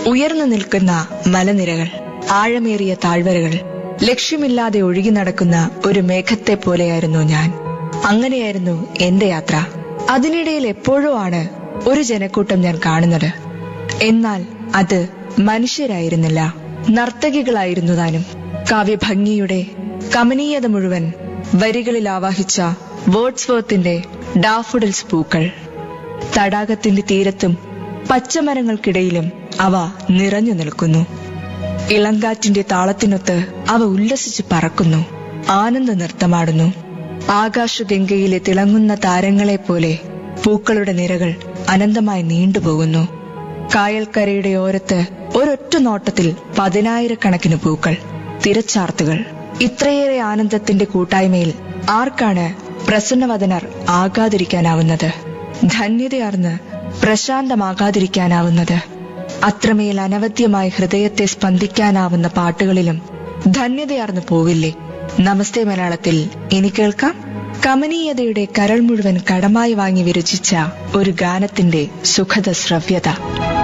ഉയർന്നു നിൽക്കുന്ന മലനിരകൾ ആഴമേറിയ താഴ്വരകൾ ലക്ഷ്യമില്ലാതെ ഒഴുകി നടക്കുന്ന ഒരു മേഘത്തെ പോലെയായിരുന്നു ഞാൻ അങ്ങനെയായിരുന്നു എന്റെ യാത്ര അതിനിടയിൽ എപ്പോഴോ ആണ് ഒരു ജനക്കൂട്ടം ഞാൻ കാണുന്നത് എന്നാൽ അത് മനുഷ്യരായിരുന്നില്ല നർത്തകികളായിരുന്നു താനും കാവ്യഭംഗിയുടെ കമനീയത മുഴുവൻ വരികളിൽ ആവാഹിച്ച വേർഡ്സ്വർത്തിന്റെ ഡാഫുഡിൽസ് പൂക്കൾ തടാകത്തിന്റെ തീരത്തും പച്ചമരങ്ങൾക്കിടയിലും അവ നിറഞ്ഞു നിൽക്കുന്നു ഇളങ്കാറ്റിന്റെ താളത്തിനൊത്ത് അവ ഉല്ലസിച്ച് പറക്കുന്നു ആനന്ദ നൃത്തമാടുന്നു ആകാശഗംഗയിലെ തിളങ്ങുന്ന താരങ്ങളെ പോലെ പൂക്കളുടെ നിരകൾ അനന്തമായി നീണ്ടുപോകുന്നു കായൽക്കരയുടെ ഓരത്ത് ഒരൊറ്റ നോട്ടത്തിൽ പതിനായിരക്കണക്കിന് പൂക്കൾ തിരച്ചാർത്തുകൾ ഇത്രയേറെ ആനന്ദത്തിന്റെ കൂട്ടായ്മയിൽ ആർക്കാണ് പ്രസന്നവദനർ ആകാതിരിക്കാനാവുന്നത് ധന്യതയാർന്ന് പ്രശാന്തമാകാതിരിക്കാനാവുന്നത് അത്രമേൽ അനവധ്യമായ ഹൃദയത്തെ സ്പന്ദിക്കാനാവുന്ന പാട്ടുകളിലും ധന്യതയാർന്നു പോവില്ലേ നമസ്തേ മലയാളത്തിൽ ഇനി കേൾക്കാം കമനീയതയുടെ കരൾ മുഴുവൻ കടമായി വാങ്ങി വിരചിച്ച ഒരു ഗാനത്തിന്റെ സുഖദ ശ്രവ്യത